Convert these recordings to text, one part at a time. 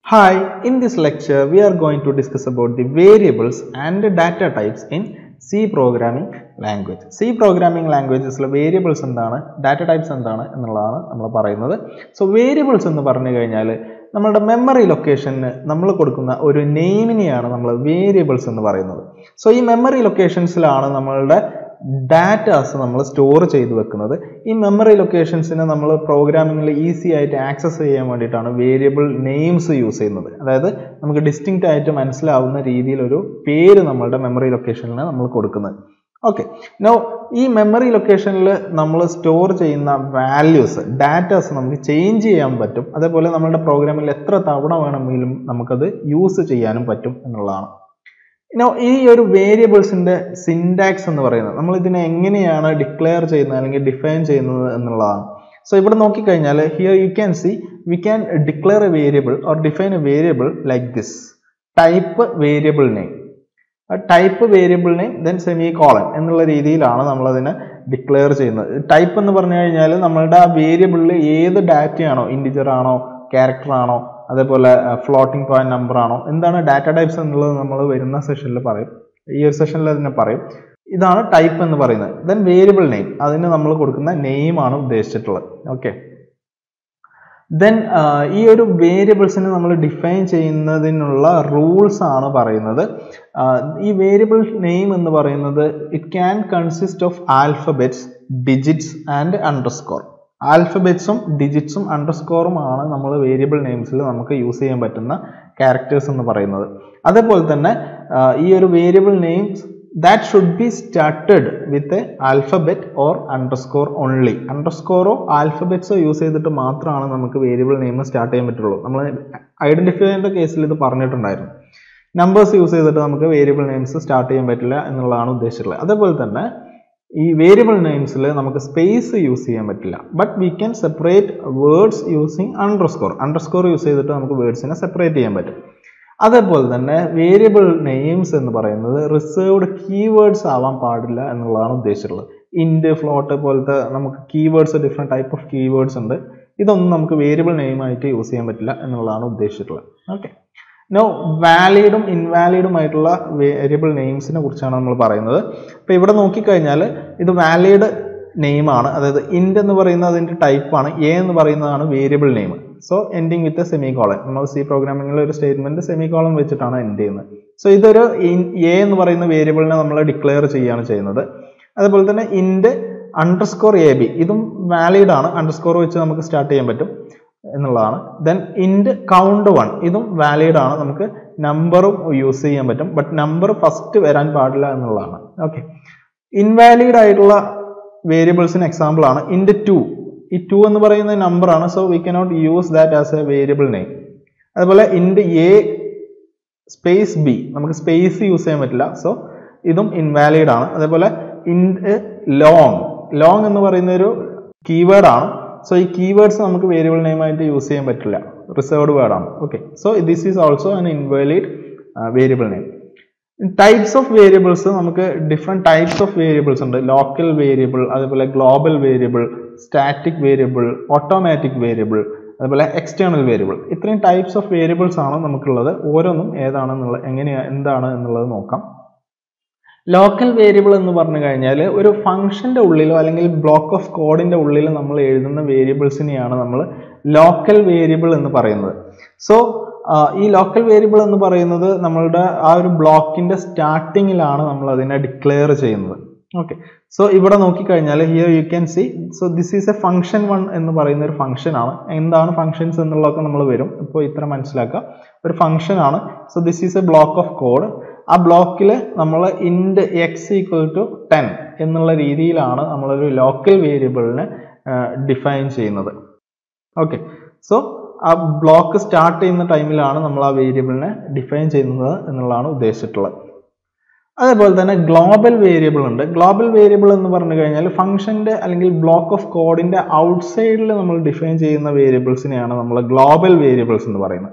Hi, in this lecture we are going to discuss about the variables and the data types in C programming language. C programming languagesലെ variables എന്താണ് data types എന്താണ് എന്നുള്ളതാണ് നമ്മൾ പറയുന്നത് so variables എന്ന് പറഞ്ഞു കഴിഞ്ഞാൽ നമ്മളുടെ മെമ്മറി ലൊക്കേഷന് നമ്മൾ കൊടുക്കുന്ന ഒരു നെയിമിനെയാണ് നമ്മൾ വേരിയബിൾസ് എന്ന് പറയുന്നത് സോ ഈ മെമ്മറി ലൊക്കേഷൻസിലാണ് നമ്മളുടെ ഡാറ്റാസ് നമ്മൾ സ്റ്റോർ ചെയ്ത് വെക്കുന്നത് ഈ മെമ്മറി ലൊക്കേഷൻസിനെ നമ്മൾ പ്രോഗ്രാമിങ്ങിൽ ഈസി ആയിട്ട് ആക്സസ് ചെയ്യാൻ വേണ്ടിയിട്ടാണ് വേരിയബിൾ നെയിംസ് യൂസ് ചെയ്യുന്നത് അതായത് നമുക്ക് ഡിസ്റ്റിങ്ക്റ്റ് ആയിട്ട് മനസ്സിലാവുന്ന രീതിയിൽ ഒരു പേര് നമ്മളുടെ മെമ്മറി ലൊക്കേഷനിൽ നമ്മൾ കൊടുക്കുന്നത് ഓക്കെ നോ ഈ മെമ്മറി ലൊക്കേഷനിൽ നമ്മൾ സ്റ്റോർ ചെയ്യുന്ന വാല്യൂസ് ഡാറ്റാസ് നമുക്ക് ചേഞ്ച് ചെയ്യാൻ പറ്റും അതേപോലെ നമ്മളുടെ പ്രോഗ്രാമിൽ എത്ര തവണ വേണമെങ്കിലും നമുക്കത് യൂസ് ചെയ്യാനും പറ്റും എന്നുള്ളതാണ് നോ ഈ ഒരു വേരിയബിൾസിന്റെ സിൻടാക്സ് എന്ന് പറയുന്നത് നമ്മൾ ഇതിനെ എങ്ങനെയാണ് ഡിക്ലെയർ ചെയ്യുന്നത് അല്ലെങ്കിൽ ഡിഫൈൻ ചെയ്യുന്നത് എന്നുള്ളതാണ് സോ ഇവിടെ നോക്കിക്കഴിഞ്ഞാൽ here you can see we can declare a variable or define a variable like this type variable name type variable name then semicolon എന്നുള്ള രീതിയിലാണ് നമ്മൾ അതിനെ ഡിക്ലെയർ ചെയ്യുന്നത് ടൈപ്പ് എന്ന് പറഞ്ഞു കഴിഞ്ഞാൽ നമ്മളുടെ ആ വേരിയബിളിൽ ഏത് ഡാറ്റയാണോ ഇൻഡിജർ ആണോ ക്യാരക്ടർ ആണോ അതേപോലെ ഫ്ലോട്ടിംഗ് പോയിന്റ് നമ്പർ ആണോ എന്താണ് ഡാറ്റ ടൈപ്സ് എന്നുള്ളത് നമ്മൾ വരുന്ന സെഷനിൽ പറയും ഈ ഒരു സെഷനിൽ അതിനെ പറയും ഇതാണ് ടൈപ്പ് എന്ന് പറയുന്നത് ദെൻ വേരിയബിൾ നെയിം അതിന് നമ്മൾ കൊടുക്കുന്ന നെയിം ആണ് ഉദ്ദേശിച്ചിട്ടുള്ളത് ഓക്കെ ദെൻ ഈ ഒരു വേരിയബിൾസിനെ നമ്മൾ ഡിഫൈൻ ചെയ്യുന്നതിനുള്ള റൂൾസ് ആണ് പറയുന്നത് ഈ വേരിയബിൾ നെയിം എന്ന് പറയുന്നത് it can consist of alphabets digits and underscore ആൽഫബെറ്റ്സും ഡിജിറ്റ്സും അണ്ടർസ്കോറും ആണ് നമ്മൾ വേരിയബിൾ നെയിംസിൽ നമുക്ക് യൂസ് ചെയ്യാൻ പറ്റുന്ന ക്യാരക്ടേഴ്സ് എന്ന് പറയുന്നത് അതേപോലെ തന്നെ ഈ ഒരു variable names that should be started with a alphabet or underscore only അണ്ടർസ്കോറോ ആൽഫബെറ്റ്സോ യൂസ് ചെയ്തിട്ട് മാത്രമാണ് നമുക്ക് വേരിയബിൾ നെയിം സ്റ്റാർട്ട് ചെയ്യാൻ പറ്റുള്ളൂ നമ്മൾ ഐഡന്റിഫൈ ചെയ്യേണ്ട കേസിൽ ഇത് പറഞ്ഞിട്ടുണ്ടായിരുന്നു നമ്പേഴ്സ് യൂസ് ചെയ്തിട്ട് നമുക്ക് വേരിയബിൾ നെയിംസ് സ്റ്റാർട്ട് ചെയ്യാൻ പറ്റില്ല എന്നുള്ളതാണ് ഉദ്ദേശിച്ചിട്ടുള്ളത് അതേപോലെ തന്നെ ഈ വേരിയബിൾ നെയിംസിൽ നമുക്ക് സ്പേസ് യൂസ് ചെയ്യാൻ പറ്റില്ല but we can separate words using underscore underscore use ചെയ്തിട്ട് നമുക്ക് വേർഡ്സിനെ സെപ്പറേറ്റ് ചെയ്യാൻ പറ്റും അതേപോലെ തന്നെ വേരിയബിൾ നെയിംസ് എന്ന് പറയുന്നത് റിസർവ്ഡ് കീവേഡ്സ് ആവാൻ പാടില്ല എന്നുള്ളതാണ് ഉദ്ദേശിച്ചിട്ടുള്ളത് ഇൻഡ് ഫ്ലോട്ട് പോലത്തെ നമുക്ക് keywords different type of keywords ഉണ്ട് ഇതൊന്നും നമുക്ക് വേരിയബിൾ നെയിം ആയിട്ട് യൂസ് ചെയ്യാൻ പറ്റില്ല എന്നുള്ളതാണ് ഉദ്ദേശിച്ചിട്ടുള്ളത് ഓക്കെ നോ വാലിഡും ഇൻവാലിഡും ആയിട്ടുള്ള വേരിയബിൾ നെയിംസിനെ കുറിച്ചാണ് നമ്മൾ പറയുന്നത് അപ്പോൾ ഇവിടെ നോക്കിക്കഴിഞ്ഞാൽ ഇത് വാലിഡ് നെയിമാണ് അതായത് ഇൻഡ് എന്ന് പറയുന്നത് അതിൻ്റെ ടൈപ്പാണ് എ എന്ന് പറയുന്നതാണ് variable name so ending with semicolon നമ്മൾ സി പ്രോഗ്രാമിംഗിൽ ഒരു സ്റ്റേറ്റ്മെന്റ് സെമി കോളൻ വെച്ചിട്ടാണ് എൻഡ് ചെയ്യുന്നത് സോ ഇതൊരു എ എന്ന് പറയുന്ന വേരിയബിളിനെ നമ്മൾ ഡിക്ലെയർ ചെയ്യുകയാണ് ചെയ്യുന്നത് അതുപോലെ തന്നെ ഇൻഡ് അണ്ടർസ്കോർ എ ബി ഇതും വാലിഡ് ആണ് അണ്ടർസ്കോർ വെച്ച് നമുക്ക് സ്റ്റാർട്ട് ചെയ്യാൻ പറ്റും എന്നുള്ളതാണ് ദെൻ ഇൻഡ് കൗണ്ട് വൺ ഇതും വാലിഡ് ആണ് നമുക്ക് നമ്പറും യൂസ് ചെയ്യാൻ പറ്റും ബട്ട് നമ്പർ ഫസ്റ്റ് വരാൻ പാടില്ല എന്നുള്ളതാണ് ഓക്കെ ഇൻവാലിഡ് ആയിട്ടുള്ള വേരിയബിൾസിന് എക്സാമ്പിൾ ആണ് ഇൻഡ് ടു ഈ ടു എന്ന് പറയുന്ന നമ്പർ ആണ് so we cannot use that as a variable name അതുപോലെ ഇൻഡ് എ സ്പേസ് ബി നമുക്ക് സ്പേസ് യൂസ് ചെയ്യാൻ പറ്റില്ല സോ ഇതും ഇൻവാലിഡ് ആണ് അതേപോലെ ഇൻഡ് ലോങ് ലോങ് എന്ന് പറയുന്ന ഒരു കീവേഡ് ആണ് സോ ഈ കീവേഡ്സ് നമുക്ക് വേരിയബിൾ നെയിം ആയിട്ട് യൂസ് ചെയ്യാൻ പറ്റില്ല റിസർവ്ഡ് വേർഡ് ആണ് okay so this is also an invalid variable name types of variables നമുക്ക് ഡിഫറെൻറ്റ് ടൈപ്സ് ഓഫ് വേരിയബിൾസ് ഉണ്ട് ലോക്കൽ വേരിയബിൾ അതേപോലെ global variable static variable automatic variable അതുപോലെ എക്സ്റ്റേണൽ വേരിയബിൾ ഇത്രയും types of variables ആണ് നമുക്കുള്ളത് ഓരോന്നും ഏതാണെന്നുള്ളത് എങ്ങനെയാ എന്താണ് എന്നുള്ളത് നോക്കാം ലോക്കൽ വേരിയബിൾ എന്ന് പറഞ്ഞു കഴിഞ്ഞാൽ ഒരു ഫംഗ്ഷന്റെ ഉള്ളിലോ അല്ലെങ്കിൽ ബ്ലോക്ക് ഓഫ് കോഡിന്റെ ഉള്ളിലോ നമ്മൾ എഴുതുന്ന വേരിയബിൾസിനെയാണ് നമ്മൾ ലോക്കൽ വേരിയബിൾ എന്ന് പറയുന്നത് സോ ഈ ലോക്കൽ വേരിയബിൾ എന്ന് പറയുന്നത് നമ്മളുടെ ആ ഒരു ബ്ലോക്കിന്റെ സ്റ്റാർട്ടിങ്ങിലാണ് നമ്മൾ അതിനെ ഡിക്ലെയർ ചെയ്യുന്നത് ഓക്കെ സോ ഇവിടെ നോക്കിക്കഴിഞ്ഞാൽ here you can see so this is a function one എന്ന് പറയുന്ന ഒരു ഫംഗ്ഷൻ ആണ് എന്താണ് ഫംഗ്ഷൻസ് എന്നുള്ളതൊക്കെ നമ്മൾ വരും ഇപ്പോൾ ഇത്ര മനസ്സിലാക്കുക ഒരു ഫംഗ്ഷൻ ആണ് so this is a block of code ആ ബ്ലോക്കിൽ നമ്മൾ ഇൻഡ് എക്സ് ഈക്വൽ ടു ടെൻ എന്നുള്ള രീതിയിലാണ് നമ്മളൊരു ലോക്കൽ വേരിയബിളിനെ ഡിഫൈൻ ചെയ്യുന്നത് ഓക്കെ സോ ആ ബ്ലോക്ക് സ്റ്റാർട്ട് ചെയ്യുന്ന ടൈമിലാണ് നമ്മൾ ആ വേരിയബിളിനെ ഡിഫൈൻ ചെയ്യുന്നത് എന്നുള്ളതാണ് ഉദ്ദേശിച്ചിട്ടുള്ളത് അതേപോലെ തന്നെ ഗ്ലോബൽ വേരിയബിൾ ഉണ്ട് ഗ്ലോബൽ വേരിയബിൾ എന്ന് പറഞ്ഞു കഴിഞ്ഞാൽ ഫംഗ്ഷന്റെ അല്ലെങ്കിൽ ബ്ലോക്ക് ഓഫ് കോഡിന്റെ ഔട്ട്സൈഡിൽ നമ്മൾ ഡിഫൈൻ ചെയ്യുന്ന വേരിയബിൾസിനെയാണ് നമ്മൾ ഗ്ലോബൽ വേരിയബിൾസ് എന്ന് പറയുന്നത്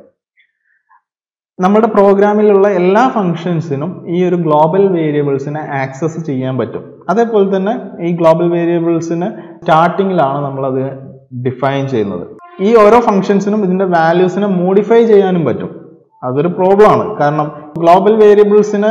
നമ്മുടെ പ്രോഗ്രാമിലുള്ള എല്ലാ ഫങ്ഷൻസിനും ഈ ഒരു ഗ്ലോബൽ വേരിയബിൾസിനെ ആക്സസ് ചെയ്യാൻ പറ്റും അതേപോലെ തന്നെ ഈ ഗ്ലോബൽ വേരിയബിൾസിന് സ്റ്റാർട്ടിങ്ങിലാണ് നമ്മൾ അത് ഡിഫൈൻ ചെയ്യുന്നത് ഈ ഓരോ ഫങ്ഷൻസിനും ഇതിന്റെ വാല്യൂസിനെ മോഡിഫൈ ചെയ്യാനും പറ്റും അതൊരു പ്രോബ്ലം ആണ് കാരണം ഗ്ലോബൽ വേരിയബിൾസിന്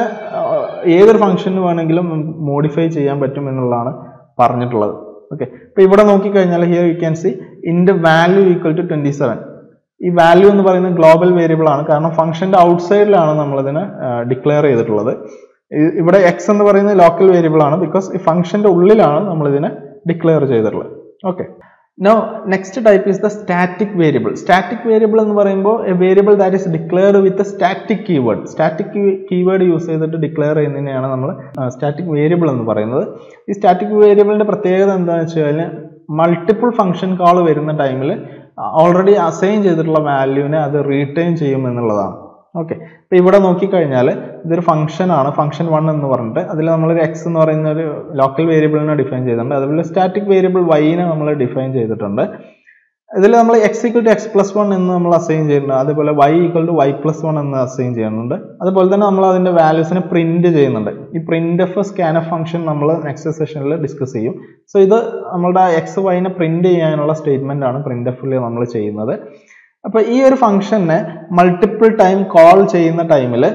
ഏതൊരു ഫംഗ്ഷന് വേണമെങ്കിലും മോഡിഫൈ ചെയ്യാൻ പറ്റും എന്നുള്ളതാണ് പറഞ്ഞിട്ടുള്ളത് ഓക്കെ ഇപ്പൊ ഇവിടെ നോക്കിക്കഴിഞ്ഞാൽ ഹിയർ യു ക്യാൻ സി ഇന്റെ value equal to twenty seven ഈ വാല്യൂ എന്ന് പറയുന്നത് ഗ്ലോബൽ വേരിയബിൾ ആണ് കാരണം ഫംഗ്ഷന്റെ ഔട്ട്സൈഡിലാണ് നമ്മൾ ഇതിനെ ഡിക്ലെയർ ചെയ്തിട്ടുള്ളത് ഇ- ഇവിടെ എക്സ് എന്ന് പറയുന്നത് ലോക്കൽ വേരിയബിൾ ആണ് ബിക്കോസ് ഈ ഫംഗ്ഷന്റെ ഉള്ളിലാണ് നമ്മൾ ഇതിനെ ഡിക്ലെയർ ചെയ്തിട്ടുള്ളത് okay now next type is the static variable static variable എന്ന് പറയുമ്പോൾ a variable that is declared with static keyword static keyword use ചെയ്തിട്ട് ഡിക്ലെയർ ചെയ്യുന്നതിനെയാണ് നമ്മൾ സ്റ്റാറ്റിക് വേരിയബിൾ എന്ന് പറയുന്നത് ഈ സ്റ്റാറ്റിക് വേരിയബിളിന്റെ പ്രത്യേകത എന്താണെന്ന് വെച്ച് കഴിഞ്ഞാൽ മൾട്ടിപ്പിൾ ഫംഗ്ഷൻ കോൾ വരുന്ന ടൈമിൽ ഓൾറെഡി അസൈൻ ചെയ്തിട്ടുള്ള വാല്യൂവിനെ അത് റീറ്റെയിൻ ചെയ്യും എന്നുള്ളതാണ് ഓക്കെ ഇപ്പൊ ഇവിടെ നോക്കിക്കഴിഞ്ഞാൽ ഇതൊരു ഫംഗ്ഷൻ ആണ് ഫംഗ്ഷൻ വൺ എന്ന് പറഞ്ഞിട്ട് അതിൽ നമ്മളൊരു എക്സ് എന്ന് പറയുന്ന ഒരു ലോക്കൽ വേരിയബിളിനെ ഡിഫൈൻ ചെയ്തിട്ടുണ്ട് അതുപോലെ സ്റ്റാറ്റിക് വേരിയബിൾ വൈനെ നമ്മൾ ഡിഫൈൻ ചെയ്തിട്ടുണ്ട് ഇതിൽ നമ്മൾ x equal to x plus one എന്ന് നമ്മൾ അസൈൻ ചെയ്യുന്നുണ്ട് അതുപോലെ y equal to y plus one എന്ന് അസൈൻ ചെയ്യുന്നുണ്ട് അതുപോലെ തന്നെ നമ്മൾ അതിന്റെ വാല്യൂസിനെ പ്രിന്റ് ചെയ്യുന്നുണ്ട് ഈ printf scanf function നമ്മൾ നെക്സ്റ്റ് സെഷനിൽ ഡിസ്കസ് ചെയ്യും സോ ഇത് നമ്മളുടെ എക്സ് വൈനെ പ്രിന്റ് ചെയ്യാനുള്ള സ്റ്റേറ്റ്മെന്റ് ആണ് പ്രിന്റ് എഫിൽ നമ്മൾ ചെയ്യുന്നത് അപ്പൊ ഈ ഒരു ഫംഗ്ഷനെ മൾട്ടിപ്പിൾ ടൈം കോൾ ചെയ്യുന്ന ടൈമിൽ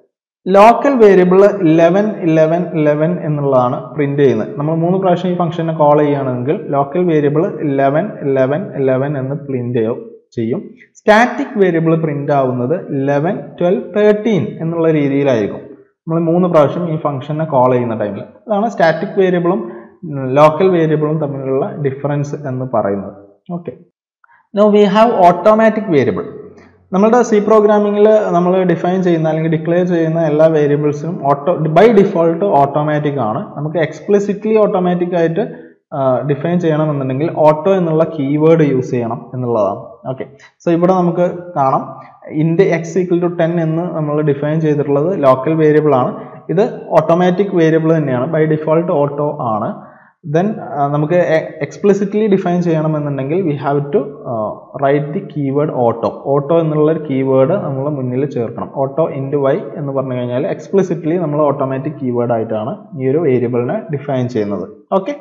local variable eleven eleven eleven എന്നുള്ളതാണ് പ്രിന്റ് ചെയ്യുന്നത് നമ്മൾ മൂന്ന് പ്രാവശ്യം ഈ ഫംഗ്ഷനെ കോൾ ചെയ്യുകയാണെങ്കിൽ local variable eleven eleven eleven എന്ന് പ്രിന്റ് ചെയ്യും സ്റ്റാറ്റിക് വേരിയബിൾ പ്രിന്റ് ആവുന്നത് ഇലവൻ ട്വൽവ് തേർട്ടീൻ എന്നുള്ള രീതിയിലായിരിക്കും നമ്മൾ മൂന്ന് പ്രാവശ്യം ഈ ഫംഗ്ഷനെ കോൾ ചെയ്യുന്ന ടൈമിൽ അതാണ് സ്റ്റാറ്റിക് വേരിയബിളും ലോക്കൽ വേരിയബിളും തമ്മിലുള്ള ഡിഫറൻസ് എന്ന് പറയുന്നത് okay now we have automatic variable നമ്മുടെ സി പ്രോഗ്രാമിങ്ങിൽ നമ്മൾ ഡിഫൈൻ ചെയ്യുന്ന അല്ലെങ്കിൽ ഡിക്ലെയർ ചെയ്യുന്ന എല്ലാ വേരിയബിൾസിനും ഓട്ടോ ബൈ ഡിഫോൾട്ട് ഓട്ടോമാറ്റിക് ആണ് നമുക്ക് എക്സ്പ്ലിസിറ്റ്ലി ഓട്ടോമാറ്റിക് ആയിട്ട് ഡിഫൈൻ ചെയ്യണമെന്നുണ്ടെങ്കിൽ ഓട്ടോ എന്നുള്ള കീവേഡ് യൂസ് ചെയ്യണം എന്നുള്ളതാണ് ഓക്കെ സോ ഇവിടെ നമുക്ക് കാണാം ഇൻഡ് എക്സ് ഈക്വൽ ടു ടെൻ എന്ന് നമ്മൾ ഡിഫൈൻ ചെയ്തിട്ടുള്ളത് ലോക്കൽ വേരിയബിൾ ആണ് ഇത് ഓട്ടോമാറ്റിക് വേരിയബിൾ തന്നെയാണ് ബൈ ഡിഫോൾട്ട് ഓട്ടോ ആണ് ദെൻ നമുക്ക് എക്സ്പ്ലിസിറ്റ്ലി ഡിഫൈൻ ചെയ്യണമെന്നുണ്ടെങ്കിൽ we have to write the keyword auto auto എന്നുള്ള ഒരു കീവേഡ് നമ്മൾ മുന്നിൽ ചേർക്കണം ഓട്ടോ ഇൻറ്റു വൈ എന്ന് പറഞ്ഞു കഴിഞ്ഞാൽ എക്സ്പ്ലിസിറ്റ്ലി നമ്മൾ ഓട്ടോമാറ്റിക് കീവേഡ് ആയിട്ടാണ് ഈ ഒരു വേരിയബിളിനെ ഡിഫൈൻ ചെയ്യുന്നത് ഓക്കെ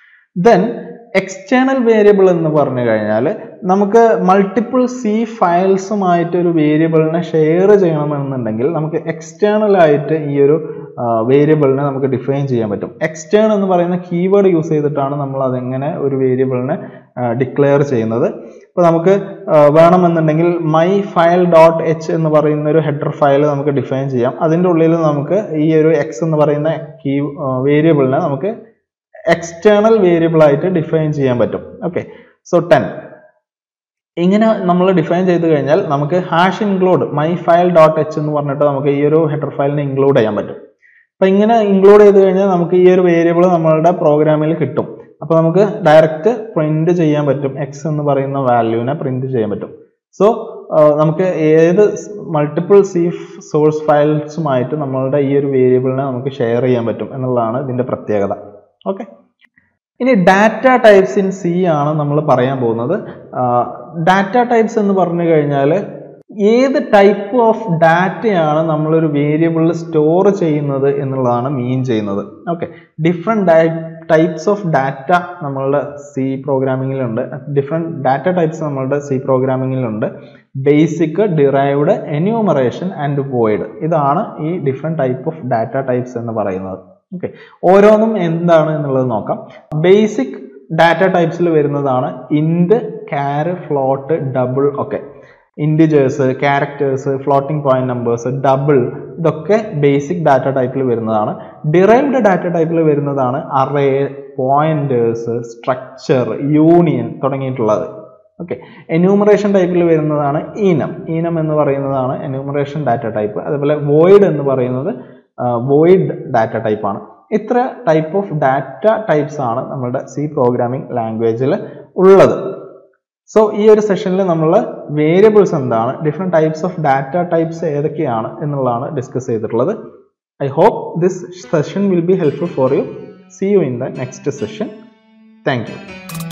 ദെൻ എക്സ്റ്റേണൽ വേരിയബിൾ എന്ന് പറഞ്ഞു കഴിഞ്ഞാൽ നമുക്ക് മൾട്ടിപ്പിൾ സി ഫയൽസുമായിട്ട് ഒരു വേരിയബിളിനെ ഷെയർ ചെയ്യണമെന്നുണ്ടെങ്കിൽ നമുക്ക് എക്സ്റ്റേണൽ ആയിട്ട് ഈ ഒരു വേരിയബിളിനെ നമുക്ക് ഡിഫൈൻ ചെയ്യാൻ പറ്റും എക്സ്റ്റേൺ എന്ന് പറയുന്ന കീവേഡ് യൂസ് ചെയ്തിട്ടാണ് നമ്മൾ അതെങ്ങനെ ഒരു വേരിയബിളിനെ ഡിക്ലെയർ ചെയ്യുന്നത് ഇപ്പോൾ നമുക്ക് വേണമെന്നുണ്ടെങ്കിൽ മൈ ഫയൽ ഡോട്ട് എച്ച് എന്ന് പറയുന്ന ഒരു ഹെഡർ ഫയൽ നമുക്ക് ഡിഫൈൻ ചെയ്യാം അതിൻ്റെ ഉള്ളിൽ നമുക്ക് ഈ ഒരു എക്സ് എന്ന് പറയുന്ന കീ വേരിയബിളിനെ നമുക്ക് എക്സ്റ്റേണൽ വേരിയബിൾ ആയിട്ട് ഡിഫൈൻ ചെയ്യാൻ പറ്റും ഓക്കെ സോ ടെൻ ഇങ്ങനെ നമ്മൾ ഡിഫൈൻ ചെയ്ത് കഴിഞ്ഞാൽ നമുക്ക് hash include my file dot h എന്ന് പറഞ്ഞിട്ട് നമുക്ക് ഈ ഒരു ഹെഡർ ഫയലിനെ ഇൻക്ലൂഡ് ചെയ്യാൻ പറ്റും അപ്പൊ ഇങ്ങനെ ഇൻക്ലൂഡ് ചെയ്ത് കഴിഞ്ഞാൽ നമുക്ക് ഈ ഒരു വേരിയബിൾ നമ്മളുടെ പ്രോഗ്രാമിൽ കിട്ടും അപ്പൊ നമുക്ക് ഡയറക്റ്റ് പ്രിന്റ് ചെയ്യാൻ പറ്റും എക്സ് എന്ന് പറയുന്ന വാല്യൂവിനെ പ്രിന്റ് ചെയ്യാൻ പറ്റും സോ നമുക്ക് ഏത് മൾട്ടിപ്പിൾ സി സോഴ്സ് ഫയൽസുമായിട്ട് നമ്മളുടെ ഈ ഒരു വേരിയബിളിനെ നമുക്ക് ഷെയർ ചെയ്യാൻ പറ്റും എന്നുള്ളതാണ് ഇതിന്റെ പ്രത്യേകത ഓക്കെ ഇനി ഡാറ്റ ടൈപ്സ് ഇൻ സി ആണ് നമ്മൾ പറയാൻ പോകുന്നത് ഡാറ്റ ടൈപ്സ് എന്ന് പറഞ്ഞു കഴിഞ്ഞാൽ ഏത് ടൈപ്പ് ഓഫ് ഡാറ്റയാണ് നമ്മളൊരു വേരിയബിളിൽ സ്റ്റോർ ചെയ്യുന്നത് എന്നുള്ളതാണ് മീൻ ചെയ്യുന്നത് okay different types of data നമ്മളുടെ സി പ്രോഗ്രാമിങ്ങിലുണ്ട് ഡിഫറെൻറ്റ് ഡാറ്റ ടൈപ്സ് നമ്മളുടെ സി പ്രോഗ്രാമിങ്ങിലുണ്ട് basic derived enumeration and void ഇതാണ് ഈ different type of data types എന്ന് പറയുന്നത് ഓക്കെ ഓരോന്നും എന്താണ് എന്നുള്ളത് നോക്കാം ബേസിക് ഡാറ്റ ടൈപ്സിൽ വരുന്നതാണ് ഇൻഡ് ക്യാര് ഫ്ലോട്ട് ഡബിൾ ഒക്കെ integers characters floating point numbers double ഇതൊക്കെ ബേസിക് ഡാറ്റ ടൈപ്പിൽ വരുന്നതാണ് ഡിറൈവ്ഡ് ഡാറ്റ ടൈപ്പിൽ വരുന്നതാണ് അറേ പോയിന്റേഴ്സ് സ്ട്രക്ചർ യൂണിയൻ തുടങ്ങിയിട്ടുള്ളത് ഓക്കെ എന്യൂമറേഷൻ ടൈപ്പിൽ വരുന്നതാണ് ഈനം ഈനം എന്ന് പറയുന്നതാണ് എന്യൂമറേഷൻ ഡാറ്റ ടൈപ്പ് അതുപോലെ വോയിഡ് എന്ന് പറയുന്നത് വോയിഡ് ഡാറ്റ ടൈപ്പ് ആണ് ഇത്ര ടൈപ്പ് ഓഫ് ഡാറ്റ ടൈപ്സ് ആണ് നമ്മുടെ സി പ്രോഗ്രാമിംഗ് ലാംഗ്വേജിൽ ഉള്ളത് സോ ഈ ഒരു സെഷനിൽ നമ്മൾ വേരിയബിൾസ് എന്താണ് different types of data types ഏതൊക്കെയാണ് എന്നുള്ളതാണ് ഡിസ്കസ് ചെയ്തിട്ടുള്ളത് I hope this session will be helpful for you see you in the next session thank U